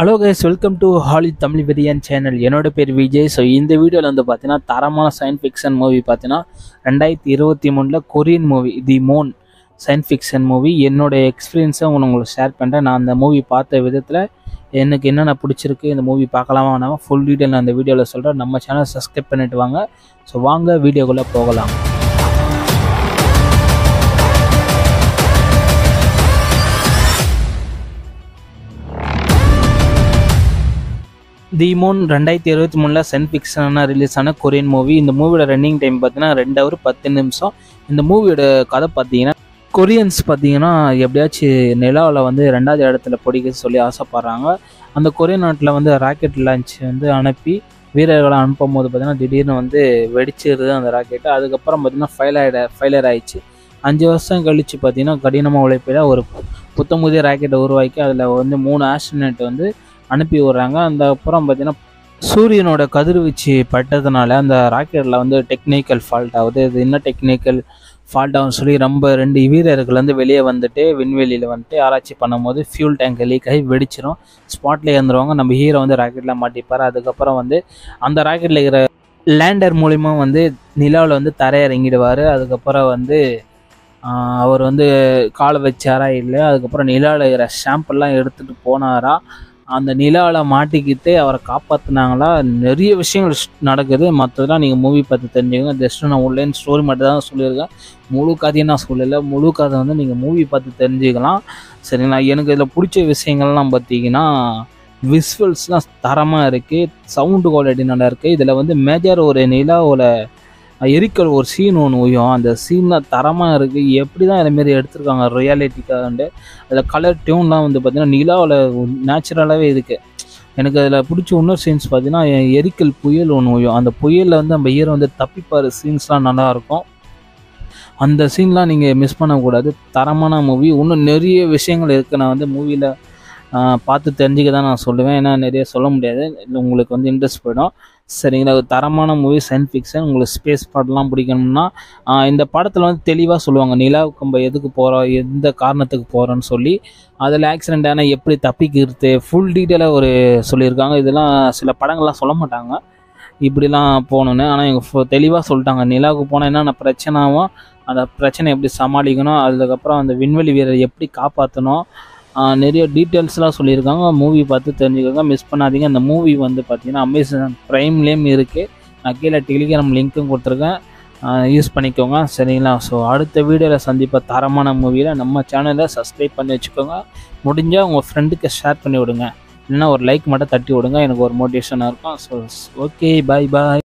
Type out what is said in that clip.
hello guys welcome to ஹாலி தமிழ் பிரியான் channel என்னோட பேர் விஜய் ஸோ இந்த வீடியோவில் வந்து பார்த்தீங்கன்னா தரமான சயின்ஸ் ஃபிக்ஷன் மூவி பார்த்தீங்கன்னா ரெண்டாயிரத்தி இருபத்தி மூணில் Korean movie the moon science fiction movie என்னோட எக்ஸ்பீரியன்ஸை உங்களுக்கு ஷேர் பண்ணுறேன் நான் அந்த மூவி பார்த்த விதத்தில் எனக்கு என்னென்ன பிடிச்சிருக்கு இந்த மூவி பார்க்கலாமா வேணாமா ஃபுல் டீட்டெயில் நான் அந்த வீடியோவில் சொல்கிறேன் நம்ம சேனல் சப்ஸ்கிரைப் பண்ணிட்டு வாங்க ஸோ வாங்க வீடியோக்குள்ளே போகலாம் தி மூன் ரெண்டாயிரத்தி இருபத்தி மூணில் சென் ஃபிக்ஷனாக ரிலீஸ் ஆன கொரியன் மூவி இந்த மூவியோட ரன்னிங் டைம் பார்த்தீங்கன்னா ரெண்டு ஹவர் பத்து நிமிஷம் இந்த மூவியோட கதை பார்த்தீங்கன்னா கொரியன்ஸ் பார்த்தீங்கன்னா எப்படியாச்சும் நிலாவில் வந்து ரெண்டாவது இடத்துல பிடிக்க சொல்லி ஆசைப்பட்றாங்க அந்த கொரியன் நாட்டில் வந்து ராக்கெட் லான்ச் வந்து அனுப்பி வீரர்களை அனுப்பும் போது பார்த்தீங்கன்னா திடீர்னு வந்து வெடிச்சிருது அந்த ராக்கெட்டு அதுக்கப்புறம் பார்த்தீங்கன்னா ஃபெயில் ஆகிட ஃபெயிலியர் ஆயிடுச்சு அஞ்சு வருஷம் கழித்து பார்த்தீங்கன்னா கடினமாக உழைப்பில் ஒரு புத்தம் புதிய ராக்கெட்டை உருவாக்கி அதில் வந்து மூணு ஆஸ்ட்ரனட் வந்து அனுப்பி விட்றாங்க அந்த அப்புறம் பார்த்தீங்கன்னா சூரியனோட கதிர்வீச்சு பட்டதுனால அந்த ராக்கெட்டில் வந்து டெக்னிக்கல் ஃபால்ட் ஆகுது இது என்ன டெக்னிக்கல் ஃபால்ட் ஆகும்னு சொல்லி ரொம்ப ரெண்டு வீரர்கள் வந்து வெளியே வந்துட்டு விண்வெளியில் வந்துட்டு ஆராய்ச்சி பண்ணும்போது ஃபியூல் டேங்க் லீக் ஆகி வெடிச்சிடும் ஸ்பாட்லேயே இருந்துருவாங்க நம்ம ஹீரோ வந்து ராக்கெட்டில் மாட்டிப்பார் அதுக்கப்புறம் வந்து அந்த ராக்கெட்டில் இருக்கிற லேண்டர் மூலிமா வந்து நிலாவில் வந்து தரையிறங்கிடுவார் அதுக்கப்புறம் வந்து அவர் வந்து காலை வச்சாரா இல்லை அதுக்கப்புறம் நிலாவில் இருக்கிற ஷாம்பிள்லாம் எடுத்துகிட்டு போனாரா அந்த நிலாவில் மாட்டிக்கிட்டு அவரை காப்பாற்றினாங்களா நிறைய விஷயங்கள் நடக்குது மற்றதெல்லாம் நீங்கள் மூவி பார்த்து தெரிஞ்சுக்கோங்க ஜஸ்ட்டு நான் உள்ளேன்னு ஸ்டோரி மட்டும் தான் சொல்லியிருக்கேன் முழு கதையை நான் சொல்லலை முழு கதை வந்து நீங்கள் மூவி பார்த்து தெரிஞ்சுக்கலாம் சரிங்களா எனக்கு இதில் பிடிச்ச விஷயங்கள்லாம் பார்த்தீங்கன்னா விஸ்வல்ஸ்லாம் தரமாக இருக்குது சவுண்டு குவாலிட்டி நல்லா இருக்குது இதில் வந்து மேஜர் ஒரு நிலாவோட எரிக்கல் ஒரு சீன் ஒன்று உயும் அந்த சீன்லாம் தரமாக இருக்குது எப்படி தான் இதுமாரி எடுத்திருக்காங்க ரியாலிட்டிக்காண்டு அதில் கலர் டியூன்லாம் வந்து பார்த்திங்கன்னா நிலாவில் நேச்சுரலாகவே இருக்குது எனக்கு அதில் பிடிச்ச இன்னொரு சீன்ஸ் பார்த்தீங்கன்னா எரிக்கல் புயல் ஒன்று உயும் அந்த புயலில் வந்து நம்ம ஹீரோ வந்து தப்பிப்பார் சீன்ஸ்லாம் நல்லாயிருக்கும் அந்த சீன்லாம் நீங்கள் மிஸ் பண்ணக்கூடாது தரமான மூவி இன்னும் நிறைய விஷயங்கள் இருக்குது நான் வந்து மூவியில் பார்த்து தெரிஞ்சுக்க தான் நான் சொல்லுவேன் ஏன்னா நிறைய சொல்ல முடியாது உங்களுக்கு வந்து இன்ட்ரெஸ்ட் போயிடும் சரிங்களா ஒரு தரமான மூவி சயின்ஸ் ஃபிக்ஷன் உங்களுக்கு ஸ்பேஸ் பாட்டெலாம் பிடிக்கணும்னா இந்த படத்தில் வந்து தெளிவாக சொல்லுவாங்க நிலாவுக்கு நம்ம எதுக்கு போகிறோம் எந்த காரணத்துக்கு போகிறோன்னு சொல்லி அதில் ஆக்சிடென்ட் ஆனால் எப்படி தப்பிக்கிறது ஃபுல் டீட்டெயிலாக ஒரு சொல்லியிருக்காங்க இதெல்லாம் சில படங்கள்லாம் சொல்ல மாட்டாங்க இப்படிலாம் போகணுன்னு ஆனால் எங்கள் தெளிவாக சொல்லிட்டாங்க நிலாவுக்கு போனால் என்னென்ன பிரச்சனை ஆகும் அந்த பிரச்சனை எப்படி சமாளிக்கணும் அதுக்கப்புறம் அந்த விண்வெளி வீரர் எப்படி காப்பாற்றணும் நிறைய டீட்டெயில்ஸ்லாம் சொல்லியிருக்காங்க மூவி பார்த்து தெரிஞ்சுக்கோங்க மிஸ் பண்ணாதீங்க அந்த மூவி வந்து பார்த்தீங்கன்னா அமேசான் ப்ரைம்லேயும் இருக்குது நான் கீழே டெலிகிராம் லிங்க்கும் கொடுத்துருக்கேன் யூஸ் பண்ணிக்கோங்க சரிங்களா ஸோ அடுத்த வீடியோவில் சந்திப்ப தரமான மூவியில் நம்ம சேனலை சப்ஸ்கிரைப் பண்ணி வச்சுக்கோங்க முடிஞ்சால் உங்கள் ஃப்ரெண்டுக்கு ஷேர் பண்ணி விடுங்க இல்லைன்னா ஒரு லைக் மட்டும் தட்டி விடுங்க எனக்கு ஒரு மோட்டிவேஷனாக இருக்கும் ஸோ ஓகே பாய் பாய்